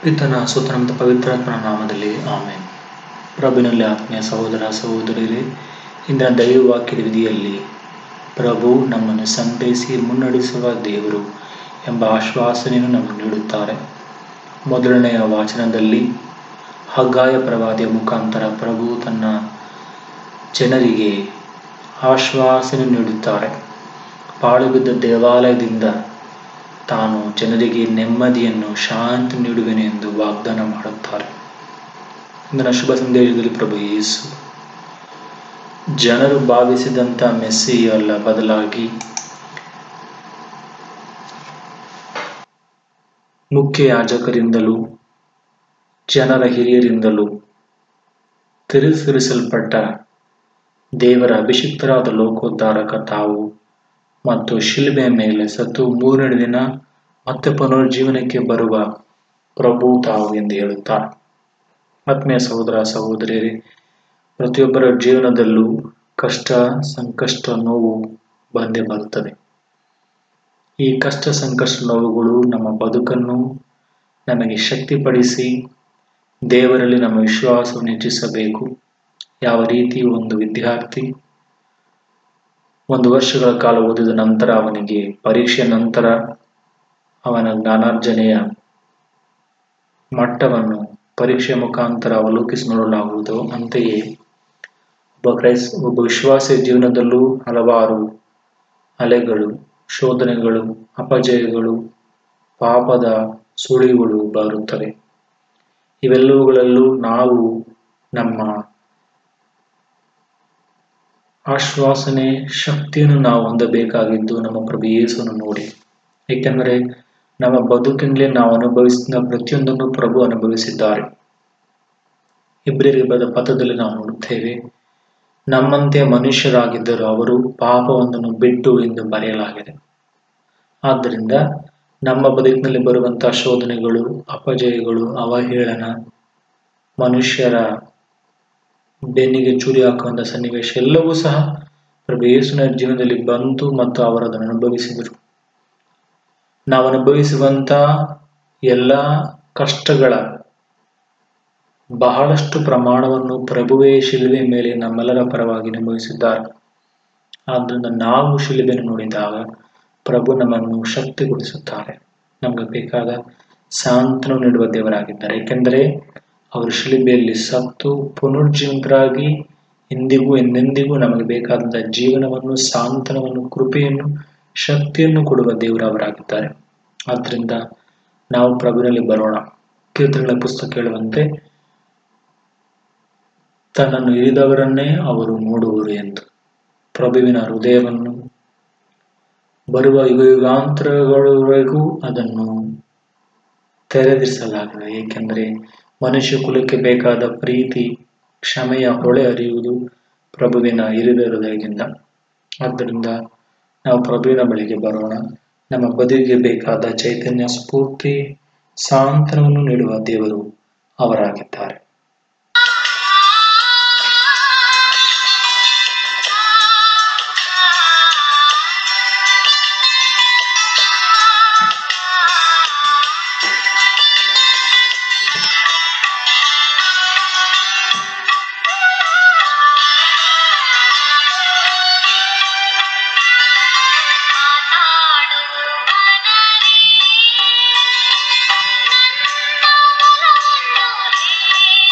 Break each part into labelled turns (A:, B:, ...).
A: ಪಿತನ ಸುತನ ಮತ್ತು ಪವಿತ್ರಾತ್ಮನ ನಾಮದಲ್ಲಿ ಆಮೇನ್ ಪ್ರಭುವಿನಲ್ಲಿ ಆತ್ಮೀಯ ಸಹೋದರ ಸಹೋದರಿಯರೇ ಇಂದಿನ ದೈವವಾಕ್ಯದ ವಿಧಿಯಲ್ಲಿ ಪ್ರಭು ನಮ್ಮನ್ನು ಸಂತೈಸಿ ಮುನ್ನಡೆಸುವ ದೇವರು ಎಂಬ ಆಶ್ವಾಸನೆಯನ್ನು ನಮಗೆ ನೀಡುತ್ತಾರೆ ಮೊದಲನೆಯ ವಾಚನದಲ್ಲಿ ಹಗ್ಗಾಯ ಪ್ರವಾದಿಯ ಮುಖಾಂತರ ಪ್ರಭು ತನ್ನ ಜನರಿಗೆ ಆಶ್ವಾಸನೆ ನೀಡುತ್ತಾರೆ ಪಾಳುಬಿದ್ದ ದೇವಾಲಯದಿಂದ ತಾನು ಜನರಿಗೆ ನೆಮ್ಮದಿಯನ್ನು ಶಾಂತಿ ನೀಡುವೆನು ಎಂದು ವಾಗ್ದಾನ ಮಾಡುತ್ತಾರೆ ಇಂದಿನ ಶುಭ ಸಂದೇಶದಲ್ಲಿ ಪ್ರಭು ಯೇಸು ಜನರು ಭಾವಿಸಿದಂಥ ಮೆಸ್ಸಿ ಅಲ್ಲ ಬದಲಾಗಿ ಮುಖ್ಯ ಯಾಜಕರಿಂದಲೂ ಜನರ ಹಿರಿಯರಿಂದಲೂ ತಿರುಸಿರಿಸಲ್ಪಟ್ಟ ದೇವರ ಅಭಿಷಿಕ್ತರಾದ ಲೋಕೋದ್ಧಾರಕ ತಾವು ಮತ್ತು ಶಿಲ್ಬೆಯ ಮೇಲೆ ಸತ್ತು ಮೂರನೇ ದಿನ ಮತ್ತೆ ಪುನರ್ಜೀವನಕ್ಕೆ ಬರುವ ಪ್ರಭು ತಾವು ಎಂದು ಹೇಳುತ್ತಾರೆ ಆತ್ಮೀಯ ಸಹೋದರ ಸಹೋದರಿಯರೇ ಪ್ರತಿಯೊಬ್ಬರ ಜೀವನದಲ್ಲೂ ಕಷ್ಟ ಸಂಕಷ್ಟ ನೋವು ಬಂದೇ ಬರುತ್ತದೆ ಈ ಕಷ್ಟ ಸಂಕಷ್ಟ ನೋವುಗಳು ನಮ್ಮ ಬದುಕನ್ನು ನಮಗೆ ಶಕ್ತಿಪಡಿಸಿ ದೇವರಲ್ಲಿ ನಮ್ಮ ವಿಶ್ವಾಸವನ್ನು ಹೆಚ್ಚಿಸಬೇಕು ಯಾವ ರೀತಿ ಒಂದು ವಿದ್ಯಾರ್ಥಿ ಒಂದು ವರ್ಷಗಳ ಕಾಲ ಓದಿದ ನಂತರ ಅವನಿಗೆ ಪರೀಕ್ಷೆ ನಂತರ ಅವನ ಜ್ಞಾನಾರ್ಜನೆಯ ಮಟ್ಟವನ್ನು ಪರೀಕ್ಷೆ ಮುಖಾಂತರ ಅವಲೋಕಿಸಿ ನೋಡಲಾಗುವುದು ಅಂತೆಯೇ ಒಬ್ಬ ಕ್ರೈಸ್ ಒಬ್ಬ ವಿಶ್ವಾಸ ಜೀವನದಲ್ಲೂ ಹಲವಾರು ಅಲೆಗಳು ಶೋಧನೆಗಳು ಅಪಜಯಗಳು ಪಾಪದ ಸುಳಿಗಳು ಬರುತ್ತವೆ ಇವೆಲ್ಲವುಗಳಲ್ಲೂ ನಾವು ನಮ್ಮ ಆಶ್ವಾಸನೆ ಶಕ್ತಿಯನ್ನು ನಾವು ಹೊಂದಬೇಕಾಗಿದ್ದು ನಮ್ಮ ಪ್ರಭು ಯೇಸುವನ್ನು ನೋಡಿ ಏಕೆಂದರೆ ನಮ್ಮ ಬದುಕಿನಲ್ಲಿ ನಾವು ಅನುಭವಿಸಿದ ಪ್ರತಿಯೊಂದನ್ನು ಪ್ರಭು ಅನುಭವಿಸಿದ್ದಾರೆ ಇಬ್ಬರಿಗೆ ಬದ ಪಥದಲ್ಲಿ ನಾವು ನೋಡುತ್ತೇವೆ ನಮ್ಮಂತೆ ಮನುಷ್ಯರಾಗಿದ್ದರು ಅವರು ಪಾಪವೊಂದನ್ನು ಬಿಟ್ಟು ಎಂದು ಬರೆಯಲಾಗಿದೆ ಆದ್ದರಿಂದ ನಮ್ಮ ಬದುಕಿನಲ್ಲಿ ಬರುವಂತಹ ಶೋಧನೆಗಳು ಅಪಜಯಗಳು ಅವಹೇಳನ ಮನುಷ್ಯರ ಬೆನ್ನಿಗೆ ಚೂರಿ ಹಾಕುವಂಥ ಸನ್ನಿವೇಶ ಎಲ್ಲವೂ ಸಹ ಪ್ರಭು ಯೇಸುವಿನ ಜೀವನದಲ್ಲಿ ಬಂತು ಮತ್ತು ಅವರು ಅದನ್ನು ಅನುಭವಿಸಿದರು ನಾವು ಅನುಭವಿಸುವಂಥ ಎಲ್ಲ ಕಷ್ಟಗಳ ಬಹಳಷ್ಟು ಪ್ರಮಾಣವನ್ನು ಪ್ರಭುವೇ ಶಿಲುವೆ ಮೇಲೆ ನಮ್ಮೆಲ್ಲರ ಪರವಾಗಿ ಅನುಭವಿಸಿದ್ದಾರೆ ಆದ್ದರಿಂದ ನಾವು ಶಿಲುಬೆಯನ್ನು ನೋಡಿದಾಗ ಪ್ರಭು ನಮ್ಮನ್ನು ಶಕ್ತಿಗೊಳಿಸುತ್ತಾರೆ ನಮಗೆ ಬೇಕಾದ ಸಾಂತ್ವನ ನೀಡುವ ದೇವರಾಗಿದ್ದಾರೆ ಏಕೆಂದರೆ ಅವರು ಶಿಲುಬೆಯಲ್ಲಿ ಸತ್ತು ಪುನರ್ಜೀವಂತರಾಗಿ ಎಂದಿಗೂ ಎಂದೆಂದಿಗೂ ನಮಗೆ ಬೇಕಾದಂಥ ಜೀವನವನ್ನು ಸಾಂತ್ವನವನ್ನು ಕೃಪೆಯನ್ನು ಶಕ್ತಿಯನ್ನು ಕೊಡುವ ದೇವರವರಾಗಿದ್ದಾರೆ ಆದ್ದರಿಂದ ನಾವು ಪ್ರಭುವಿನಲ್ಲಿ ಬರೋಣ ಕೀರ್ತನೆಗಳ ಪುಸ್ತಕ ಹೇಳುವಂತೆ ತನ್ನನ್ನು ಇರಿದವರನ್ನೇ ಅವರು ನೋಡುವರು ಎಂದು ಪ್ರಭುವಿನ ಹೃದಯವನ್ನು ಬರುವ ಯುಗ ಯುಗಾಂತರಗಳವರೆಗೂ ಅದನ್ನು ತೆರೆದಿರಿಸಲಾಗಿದೆ ಏಕೆಂದರೆ ಮನುಷ್ಯ ಕುಲಕ್ಕೆ ಬೇಕಾದ ಪ್ರೀತಿ ಕ್ಷಮೆಯ ಹೊಳೆ ಹರಿಯುವುದು ಪ್ರಭುವಿನ ಇರಿದ ಹೃದಯದಿಂದ ಆದ್ದರಿಂದ ನಾವು ಪ್ರಭುವಿನ ಬಳಿಗೆ ಬರೋಣ ನಮ್ಮ ಬದುಕಿಗೆ ಬೇಕಾದ ಚೈತನ್ಯ ಸ್ಫೂರ್ತಿ ಸಾಂತ್ವನವನ್ನು ನೀಡುವ ದೇವರು ಅವರಾಗಿದ್ದಾರೆ
B: ಮಾತಾಡು ಮನವೇ ನನ್ನ ಒಲವನ್ನು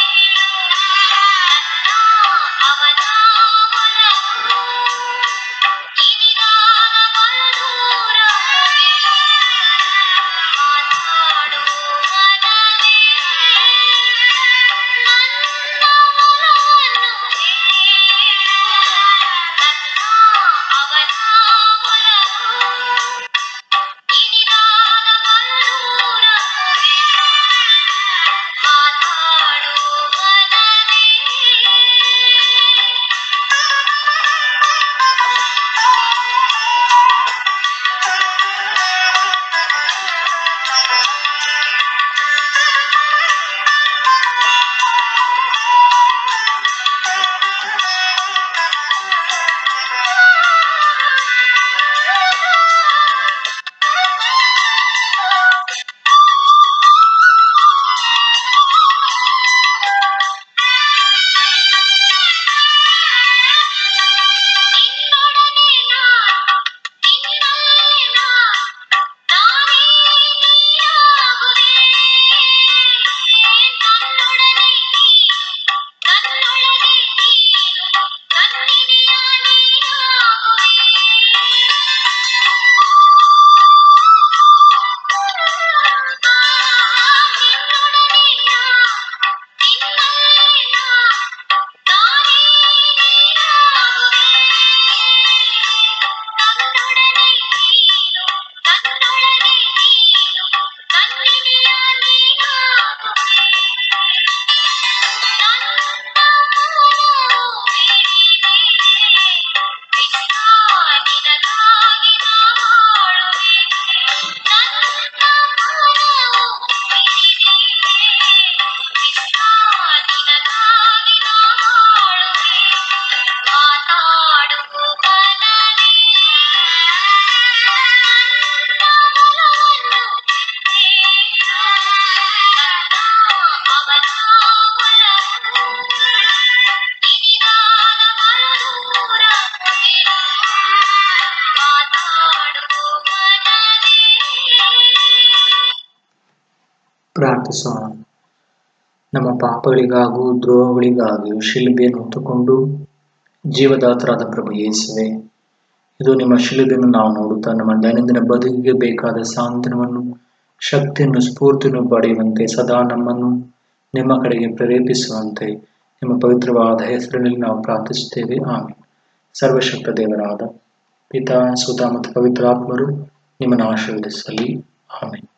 A: ಪ್ರಾರ್ಥಿಸೋಣ ನಮ್ಮ ಪಾಪಗಳಿಗಾಗೂ ದ್ರೋಹಗಳಿಗಾಗಿಯೂ ಶಿಲುಬೆಯನ್ನು ಹೊತ್ತುಕೊಂಡು ಜೀವದಾತರಾದ ಪ್ರಭು ಯೇಸುವೆ ಇದು ನಿಮ್ಮ ಶಿಲುಬೆಯನ್ನು ನಾವು ನೋಡುತ್ತಾ ನಮ್ಮ ದೈನಂದಿನ ಬದುಕಿಗೆ ಬೇಕಾದ ಸಾಂತ್ವನವನ್ನು ಶಕ್ತಿಯನ್ನು ಸ್ಫೂರ್ತಿಯನ್ನು ಪಡೆಯುವಂತೆ ಸದಾ ನಮ್ಮನ್ನು ನಿಮ್ಮ ಕಡೆಗೆ ಪ್ರೇರೇಪಿಸುವಂತೆ ನಿಮ್ಮ ಪವಿತ್ರವಾದ ಹೆಸರಿನಲ್ಲಿ ನಾವು ಪ್ರಾರ್ಥಿಸುತ್ತೇವೆ ಆಮೇಲೆ ಸರ್ವಶಕ್ತ ದೇವರಾದ ಪಿತಾ ಸುತ ಮತ್ತು ಪವಿತ್ರಾತ್ಮರು ನಿಮ್ಮನ್ನು ಆಶೀರ್ವದಿಸಲಿ ಆಮೇಲೆ